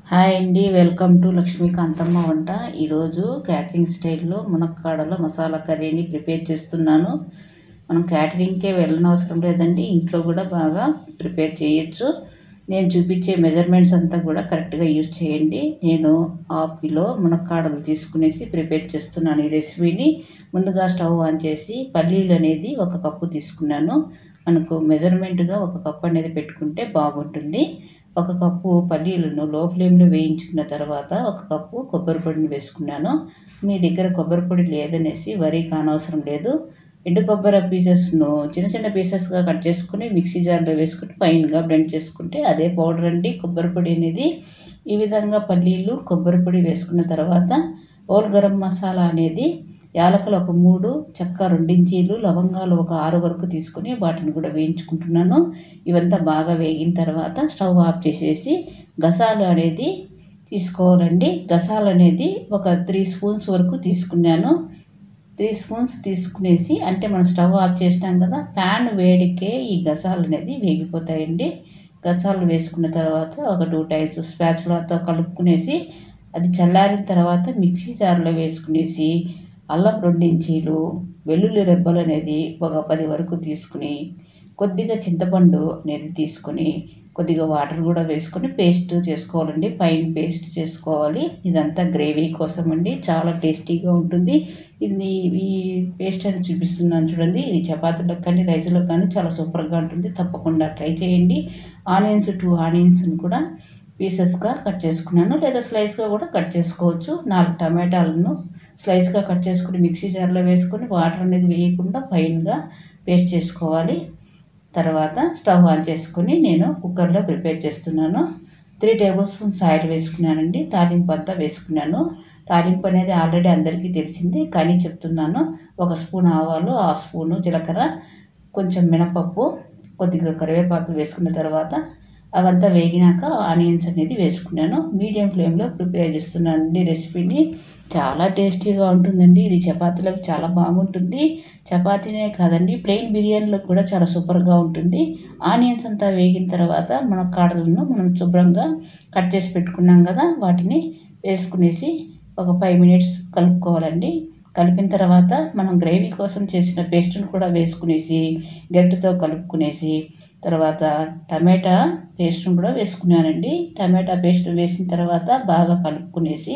hi అండి welcome to Lakshmi Kanthamma వంట ఈరోజు క్యాటరింగ్ స్టైల్లో మునక్కాడల మసాలా కర్రీని ప్రిపేర్ చేస్తున్నాను మనం క్యాటరింగ్కే వెళ్ళనవసరం లేదండి ఇంట్లో కూడా బాగా ప్రిపేర్ చేయొచ్చు నేను చూపించే మెజర్మెంట్స్ అంతా కూడా కరెక్ట్గా యూజ్ చేయండి నేను హాఫ్ కిలో మునక్కాడలు తీసుకునేసి ప్రిపేర్ చేస్తున్నాను ఈ రెసిపీని ముందుగా స్టవ్ ఆన్ చేసి పల్లీలు అనేది ఒక కప్పు తీసుకున్నాను మనకు మెజర్మెంట్గా ఒక కప్పు అనేది పెట్టుకుంటే బాగుంటుంది ఒక కప్పు పల్లీలను లో ఫ్లేమ్లో వేయించుకున్న తర్వాత ఒక కప్పు కొబ్బరి పొడిని వేసుకున్నాను మీ దగ్గర కొబ్బరి పొడి లేదనేసి వరి కానవసరం లేదు ఎండు కొబ్బరి పీసెస్ను చిన్న చిన్న పీసెస్గా కట్ చేసుకుని మిక్సీ జార్లో వేసుకుని ఫైన్గా బ్లెండ్ చేసుకుంటే అదే పౌడర్ అండి కొబ్బరి పొడి అనేది ఈ విధంగా పల్లీలు కొబ్బరి పొడి వేసుకున్న తర్వాత ఓల్ గరం మసాలా అనేది యాలకులు ఒక మూడు చెక్క రెండించీలు లవంగాలు ఒక ఆరు వరకు తీసుకుని వాటిని కూడా వేయించుకుంటున్నాను ఇవంతా బాగా వేగిన తర్వాత స్టవ్ ఆఫ్ చేసేసి గసాలు అనేది తీసుకోవాలండి గసాలు అనేది ఒక త్రీ స్పూన్స్ వరకు తీసుకున్నాను త్రీ స్పూన్స్ తీసుకునేసి అంటే మనం స్టవ్ ఆఫ్ చేసినాం కదా ప్యాన్ వేడికే ఈ గసాలు అనేది వేగిపోతాయండి గసాలు వేసుకున్న తర్వాత ఒక టూ టైమ్స్ స్పాచులతో కలుపుకునేసి అది చల్లారిన తర్వాత మిక్సీ జార్లో వేసుకునేసి అల్లం రెండించీలు వెల్లుల్లి రెబ్బలు అనేది ఒక పది వరకు తీసుకుని కొద్దిగా చింతపండు అనేది తీసుకొని కొద్దిగా వాటర్ కూడా వేసుకొని పేస్ట్ చేసుకోవాలండి ఫైన్ పేస్ట్ చేసుకోవాలి ఇదంతా గ్రేవీ కోసం అండి చాలా టేస్టీగా ఉంటుంది ఇది ఈ పేస్ట్ అని చూపిస్తున్నాను చూడండి ఇది చపాతీలకు కానీ రైస్లో కానీ చాలా సూపర్గా ఉంటుంది తప్పకుండా ట్రై చేయండి ఆనియన్స్ టూ ఆనియన్స్ని కూడా పీసెస్గా కట్ చేసుకున్నాను లేదా స్లైస్గా కూడా కట్ చేసుకోవచ్చు నాలుగు టమాటాలను స్లైస్గా కట్ చేసుకుని మిక్సీ జార్లో వేసుకొని వాటర్ అనేది వేయకుండా ఫైన్గా పేస్ట్ చేసుకోవాలి తర్వాత స్టవ్ ఆన్ చేసుకుని నేను కుక్కర్లో ప్రిపేర్ చేస్తున్నాను త్రీ టేబుల్ స్పూన్స్ ఆయిల్ వేసుకున్నానండి తాలింపు అంతా వేసుకున్నాను తాలింపు అనేది ఆల్రెడీ అందరికీ తెలిసింది కానీ చెప్తున్నాను ఒక స్పూన్ ఆవాలు హాఫ్ స్పూను జీలకర్ర కొంచెం మినపప్పు కొద్దిగా కరివేపాకు వేసుకున్న తర్వాత అవంతా వేగినాక ఆనియన్స్ అనేది వేసుకున్నాను మీడియం ఫ్లేమ్లో ప్రిపేర్ చేస్తున్నానండి రెసిపీని చాలా టేస్టీగా ఉంటుందండి ఇది చపాతీలకు చాలా బాగుంటుంది చపాతీనే కాదండి ప్లెయిన్ బిర్యానీలో కూడా చాలా సూపర్గా ఉంటుంది ఆనియన్స్ అంతా వేగిన తర్వాత మన కాడలను మనం శుభ్రంగా కట్ చేసి పెట్టుకున్నాం కదా వాటిని వేసుకునేసి ఒక ఫైవ్ మినిట్స్ కలుపుకోవాలండి కలిపిన తర్వాత మనం గ్రేవీ కోసం చేసిన పేస్ట్ని కూడా వేసుకునేసి గరిటెతో కలుపుకునేసి తర్వాత టమాటా పేస్ట్ని కూడా వేసుకున్నానండి టమాటా పేస్ట్ వేసిన తర్వాత బాగా కలుపుకునేసి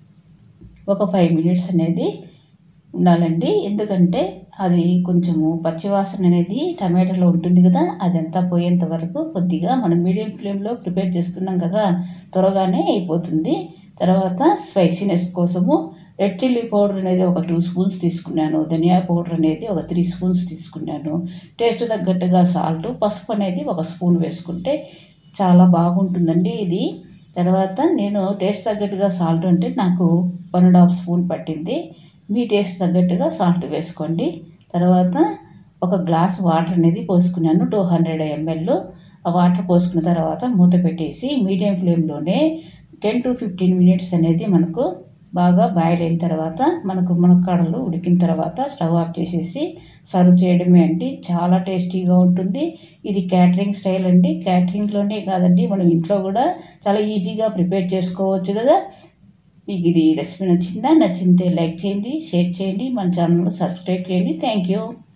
ఒక ఫైవ్ మినిట్స్ అనేది ఉండాలండి ఎందుకంటే అది కొంచెము పచ్చివాసన అనేది టమాటాలో ఉంటుంది కదా అదంతా పోయేంత వరకు కొద్దిగా మనం మీడియం ఫ్లేమ్లో ప్రిపేర్ చేస్తున్నాం కదా త్వరగానే అయిపోతుంది తర్వాత స్పైసీనెస్ కోసము రెడ్ చిల్లీ పౌడర్ అనేది ఒక టూ స్పూన్స్ తీసుకున్నాను ధనియా పౌడర్ అనేది ఒక త్రీ స్పూన్స్ తీసుకున్నాను టేస్ట్ తగ్గట్టుగా సాల్ట్ పసుపు అనేది ఒక స్పూన్ వేసుకుంటే చాలా బాగుంటుందండి ఇది తర్వాత నేను టేస్ట్ తగ్గట్టుగా సాల్ట్ అంటే నాకు వన్ అండ్ హాఫ్ స్పూన్ పట్టింది మీ టేస్ట్ తగ్గట్టుగా సాల్ట్ వేసుకోండి తర్వాత ఒక గ్లాస్ వాటర్ అనేది పోసుకున్నాను టూ హండ్రెడ్ ఎంఎల్ ఆ వాటర్ పోసుకున్న తర్వాత మూత పెట్టేసి మీడియం ఫ్లేమ్లోనే టెన్ టు ఫిఫ్టీన్ మినిట్స్ అనేది మనకు బాగా బాయిల్ అయిన తర్వాత మనకు మునక్కాడలు ఉడికిన తర్వాత స్టవ్ ఆఫ్ చేసేసి సర్వ్ చేయడమే అండి చాలా టేస్టీగా ఉంటుంది ఇది క్యాటరింగ్ స్టైల్ అండి క్యాటరింగ్లోనే కాదండి మనం ఇంట్లో కూడా చాలా ఈజీగా ప్రిపేర్ చేసుకోవచ్చు కదా మీకు ఇది రెసిపీ నచ్చిందా నచ్చింటే లైక్ చేయండి షేర్ చేయండి మన ఛానల్ సబ్స్క్రైబ్ చేయండి థ్యాంక్ యూ